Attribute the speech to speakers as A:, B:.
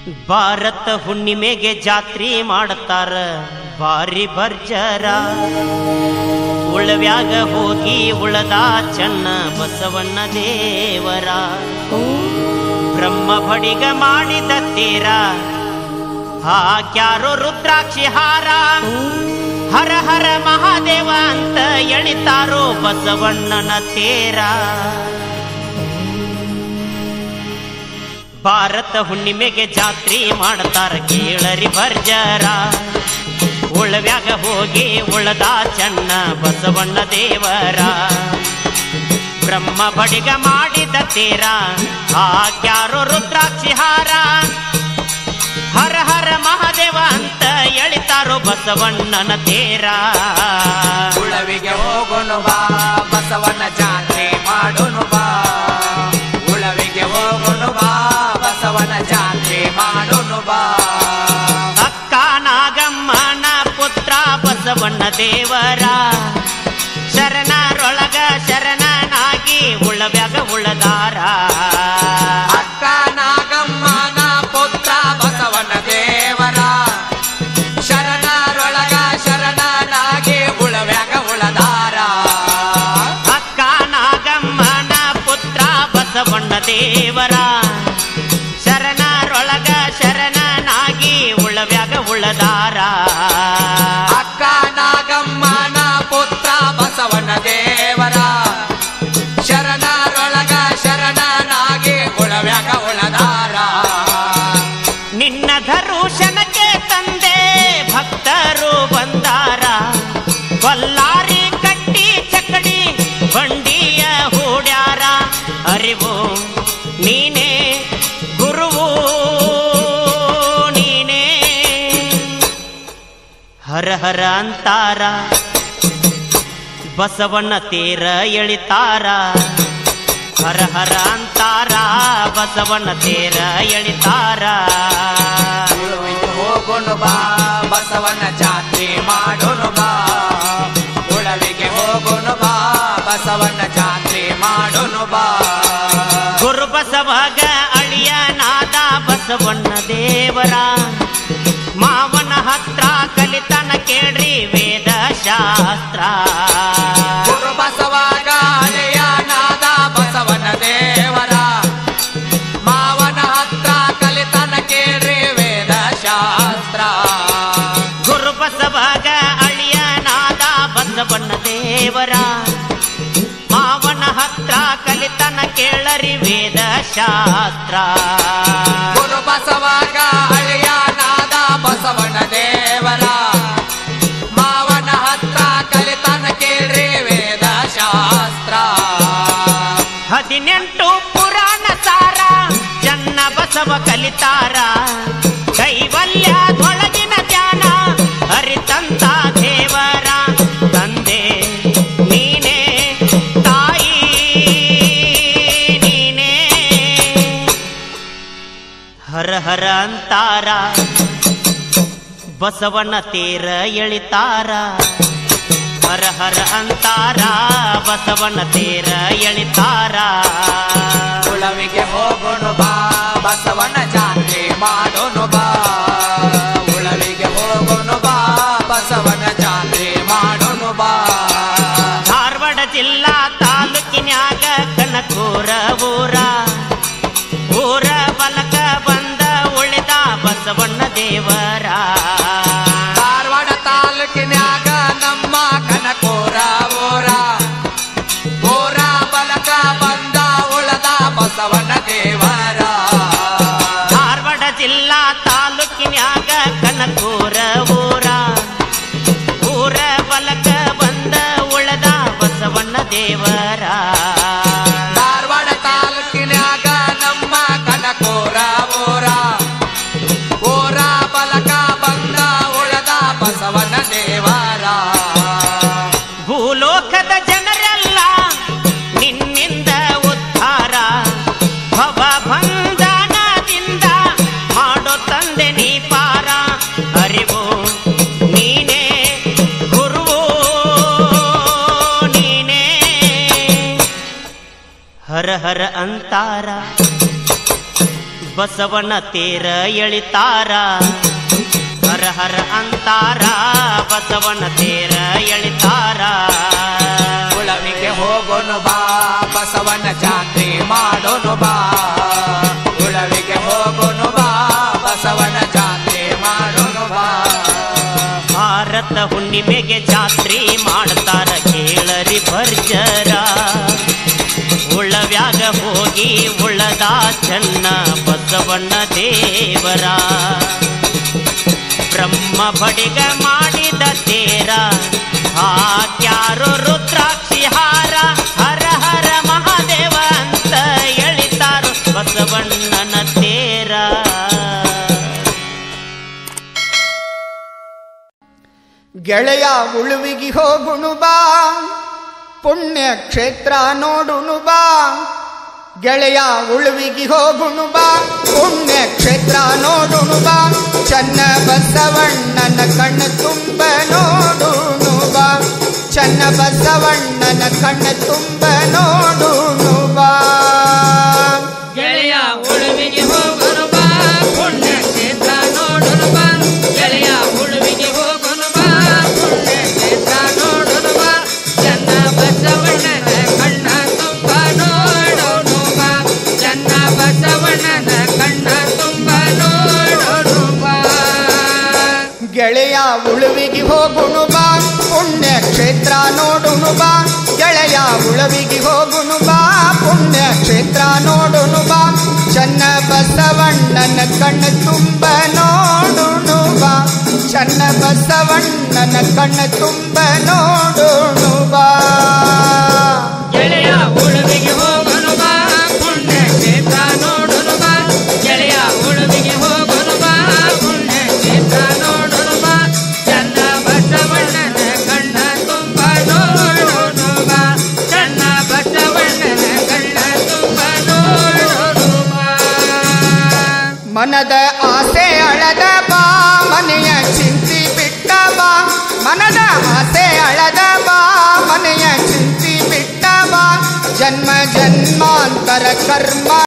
A: ಭಾರತ ಹುಣ್ಣಿಮೆಗೆ ಜಾತ್ರೆ ಮಾಡ್ತಾರ ಬಾರಿ ಭರ್ಜರ ಉಳವ್ಯಾಗ ಹೋಗಿ ಉಳದ ಚನ್ನ ಬಸವಣ್ಣ ದೇವರ ಬ್ರಹ್ಮ ಬಡಿಗ ಮಾಡಿದ ತೇರ ಹಾಕ್ಯಾರೋ ರುದ್ರಾಕ್ಷಿ ಹಾರ ಹರ ಹರ ಮಹಾದೇವ ಅಂತ ಎಣಿತಾರೋ ಬಸವಣ್ಣನ ತೇರ ಭಾರತ ಹುಣ್ಣಿಮೆಗೆ ಜಾತ್ರೆ ಮಾಡ್ತಾರ ಕೇಳರಿ ಭರ್ಜರ ಉಳವ್ಯಾಗ ಹೋಗಿ ಉಳದ ಚನ್ನ ಬಸವಣ್ಣ ದೇವರ ಬ್ರಹ್ಮ ಬಡಿಗ ಮಾಡಿದ ತೇರ ಹಾಕ್ಯಾರೋ ರುದ್ರಾಕ್ಷಿ ಹಾರ ಹರ ಹರ ಮಹಾದೇವ ಅಂತ ಎಳಿತಾರೋ ಬಸವಣ್ಣನ ತೇರ
B: ಉಳವಿಗೆ ಹೋಗೋನು ಬಾ ಬಸವನ ಜಾತ್ರೆ ಮಾಡೋನು ಬಾ ಉಳವಿಗೆ ಹೋಗೋನು ಬಾ ಬಸವನ ಜಾತ್ರೆ ಮಾಡೋನು ಬಾ
A: ಅಕ್ಕ ನಾಗಮ್ಮನ ಪುತ್ರ ಬಸವಣ್ಣ ದೇವರ ಶರಣರೊಳಗ ಶರಣನಾಗಿ ಉಳವ್ಯಾಗ ಉಳದಾರ
B: ಅಕ್ಕ ನಾಗಮ್ಮನ ಪುತ್ರ ಬಸವನ ದೇವರ ಶರಣರೊಳಗ ಶರಣನಾಗಿ ಉಳವ್ಯಾಗ ಉಳದಾರ
A: ಅಕ್ಕ ನಾಗಮ್ಮನ ಪುತ್ರ ಬಸವಣ್ಣ ದೇವರ ಶರಣರೊಳಗ ಶರಣನಾಗಿ ಉಳವ್ಯಾಗ ಉಳದಾರ
B: ಅಕ್ಕ ನಾಗಮ್ಮನ ಪುತ್ರ ಬಸವನ ದೇವರ ಶರಣರೊಳಗ ಶರಣನಾಗಿ ಉಳವ್ಯಾಗ ಉಳದಾರ
A: ನಿನ್ನ ಧರುಷಣಕ್ಕೆ ತಂದೆ ಭಕ್ತರು ಬಂದಾರ ಕೊಲ್ಲಾರಿ ಕಟ್ಟಿ ಚಕಡಿ ಬಂಡಿಯ ಹೂಡ್ಯಾರ ಅರಿವು ನೀನೇ ಗುರುವು ನೀನೇ ಹರ ಹರ ಅಂತಾರ ಬಸವಣ್ಣ ತೇರ ಎಳಿತಾರ ಹರ ಹರ ಅಂತಾರ ಬಸವಣ್ಣ ತೇರ ಎಳಿತಾರ
B: ಉಳುವಿಗೆ ಹೋಗೋನು ಬಾ ಬಸವನ ಜಾತ್ರೆ ಮಾಡೋನು ಬಾ ಉಳವಿಗೆ ಹೋಗೋನು ಬಾ ಬಸವನ ಜಾತ್ರೆ ಮಾಡೋನು ಬಾ
A: ಗುರು ಬಸವಗ ಅಳಿಯನಾದ ಬಸವಣ್ಣ ದೇವರ ಮಾವನ ಹತ್ರ ಕಲಿತನ ಕೇಳ್ರಿ ವೇದ ಶಾಸ್ತ್ರ
B: ಗುರು ಬಸವಾಗ ಹಳೆಯನಾದ ಬಸವನ ದೇವರ ಮಾವನ ಹತ್ರ ಕಲಿತನ ಕೇಳ್ರಿ ವೇದ ಶಾಸ್ತ್ರ
A: ಗುರು ಬಸವಗ ಅಳಿಯನಾದ ಬಸವಣ್ಣ ದೇವರ ಮಾವನ ಹತ್ರ ಕಲಿತನ ಕೇಳರಿ ವೇದ ಶಾಸ್ತ್ರ
B: ಗುರು ಬಸವಾಗ ಹಳೆಯನಾದ ಬಸವನ ದೇವರ ಮಾವನ ಹತ್ರ ಕಲಿತನ ಕೇಳ್ರಿ ವೇದ ಶಾಸ್ತ್ರ
A: ಹದಿನೆಂಟು ಪುರಾಣ ಸಾರ ಚನ್ನ ಬಸವ ಕಲಿತಾರ ಕೈವಲ್ಯದೊಳಗಿನ ಧ್ಯಾನ ಹರಿತಂತ ದೇವರ ತಂದೆ ನೀನೇ ತಾಯಿ ನೀನೇ ಹರ ಹರ ಅಂತಾರ ಬಸವನ ತೇರ ಎಳಿತಾರ ಹರ ಹರ ಅಂತಾರ ಬಸವನ ತೇರ ಎಳಿತಾರ
B: ಉಳವಿಗೆ ಹೋಗೋನು ಬಾ ಬಸವನ ಜಾತ್ರೆ ಮಾಡೋನು ಬಾ ಉಳವಿಗೆ ಹೋಗೋನು ಬಾ ಬಸವನ ಜಾತ್ರೆ ಮಾಡೋನು ಬಾ
A: ಧಾರವಾಡ ಜಿಲ್ಲಾ ತಾಲೂಕಿನ್ಯಾಗ ಕನಕೂರ ಊರ ಊರ ಬಲಕ ಬಂದ ಉಳಿದ ಬಸವಣ್ಣ ದೇವರ
B: ಧಾರವಾಡ ತಾಲೂಕಿನ್ಯಾಗ ನಮ್ಮ ಕನಕೋರ ಊರ ಊರ ಬಲಕ ಬಂದ ಉಳದ ಬಸವನ ದೇವರ
A: ಧಾರವಾಡ ಜಿಲ್ಲಾ ತಾಲೂಕಿನ್ಯಾಗ ಕನಕೂರ ಊರ ಊರ ಬಲಕ ಬಂದ ಉಳದ ಬಸವಣ್ಣ ದೇವರ
B: ಧಾರವಾಡ ತಾಲೂಕಿನ್ಯಾಗ ನಮ್ಮ ಕನಕೋರ ಊರ ಊರ ಬಲಕ ಬಂದ ಉಳದ ಬಸವನ ದೇವರ
A: ಭೂಲೋಕದ ಜನರೆಲ್ಲ ನಿನ್ನಿಂದ ಉದ್ಧಾರ ಭವ ಬಂಧನದಿಂದ ಮಾಡೋ ತಂದೆ ನೀ ಪಾರ ಅರಿವು ನೀನೇ ಗುರುವು ನೀನೇ ಹರ ಹರ ಅಂತಾರ ಬಸವನ ತೇರ ಎಳಿತಾರ ಹರ ಹರ ಅಂತಾರ ಬಸವನ ತೇರ ಎಳಿತಾರ
B: ಉಳವಿಗೆ ಹೋಗೋನು ಬಾ ಬಸವನ ಜಾತ್ರೆ ಮಾಡೋನು ಬಾ ಉಳವಿಗೆ ಹೋಗೋನು ಬಾ ಬಸವನ ಜಾತ್ರೆ ಮಾಡೋನು ಬಾ
A: ಭಾರತ ಹುಣ್ಣಿಮೆಗೆ ಜಾತ್ರೆ ಮಾಡ್ತಾರ ಕೇಳರಿ ಭರ್ಜರ ಉಳವ್ಯಾಗ ಹೋಗಿ ಉಳದ ಚೆನ್ನ ಬಸವಣ್ಣ ದೇವರ ಬ್ರಹ್ಮ ಬಡಿಗ ಮಾಡಿದ ತೇರ ಹಾಕ್ಯಾರು ರುದ್ರಾಕ್ಷಿ ಹಾರ ಹರ ಹರ ಮಹಾದೇವ ಅಂತ ಎಳಿತಾರು ಬಸವಣ್ಣನ ತೇರ
C: ಗೆಳೆಯ ಉಳುವಿಗಿ ಹೋಗುಣು ಬಾ ಪುಣ್ಯ ಕ್ಷೇತ್ರ ನೋಡುನು ಬಾ ಗೆಳೆಯ ಉಳುವಿಗಿ ಹೋಗುಣು ಬಾ ಪುಣ್ಯ ಕ್ಷೇತ್ರ ನೋಡುನು ಬಾ ಚನ್ನ ಬಸವಣ್ಣನ ಕಣ್ಣು ತುಂಬ ನೋಡುನು ಬಾ ಚನ್ನ ಬಸವಣ್ಣನ ಕಣ್ಣು ತುಂಬ ನೋಡುನು ಬಾ
D: ಗೆಳೆಯ ಉಳುವಿಗೆ ಹೋಗೋನು ಬಾ ಪುಣ್ಯ ಕ್ಷೇತ್ರ ನೋಡೋನು ಬಾ ಗೆಳೆಯ ಉಳುವಿಗೆ ಹೋಗೋನು ಬಾ ಪುಣ್ಯ ಕ್ಷೇತ್ರ ನೋಡೋನು ಬಾ ಚನ್ನ ಬಸವಣ್ಣನ ಕಣ್ಣ ತುಂಬ ನೋಡೋನು ಬಾ ಚನ್ನ ಬಸವಣ್ಣನ ಕಣ್ಣ ತುಂಬ ನೋಡೋನು ಬಾ
C: ಗೆಳೆಯ ಉಳುವಿಗಿ ಹೋಗುಣು ಬಾ ಪುಣ್ಯ ಕ್ಷೇತ್ರ ನೋಡುನು ಬಾ ಗೆಳೆಯ ಉಳುವಿಗಿ ಹೋಗುನು ಬಾ ಪುಣ್ಯ ಕ್ಷೇತ್ರ ನೋಡುನು ಬಾ ಚನ್ನ ಬಸವಣ್ಣನ ಕಣ್ಣು ತುಂಬ ನೋಡುನು ಬಾ ಚನ್ನ ಬಸವಣ್ಣನ ಕಣ್ಣು ತುಂಬ ನೋಡುನು ಬಾ
D: ಗೆಳೆಯ ಉಳುವಿಗೆ ಹೋಗೋನು ಬಾ ಪುಣ್ಯ ಕ್ಷೇತ್ರ ನೋಡೋನು ಬಾ ಗೆಳೆಯ ಉಳುವಿಗೆ ಹೋಗೋನು ಬಾ ಪುಣ್ಯ ಕ್ಷೇತ್ರ ನೋಡೋನು ಬಾ ಚನ್ನ ಬಸವಣ್ಣನ ಕಣ್ಣ ತುಂಬ ನೋಡೋನು ಬಾ ಚನ್ನ ಬಸವಣ್ಣನ ಕಣ್ಣ ತುಂಬ ನೋಡೋನು ಬಾ
C: ಮನದ ಆಸೆ ಅಳದ ಬಾ ಮನೆಯ ಚಿಂತಿ ಬಿಟ್ಟ ಬಾ ಮನದ ಆಸೆ ಅಳದ ಬಾ ಮನೆಯ ಚಿಂತಿ ಬಿಟ್ಟ ಬಾ ಜನ್ಮ ಜನ್ಮಾಂತರ ಕರ್ಮ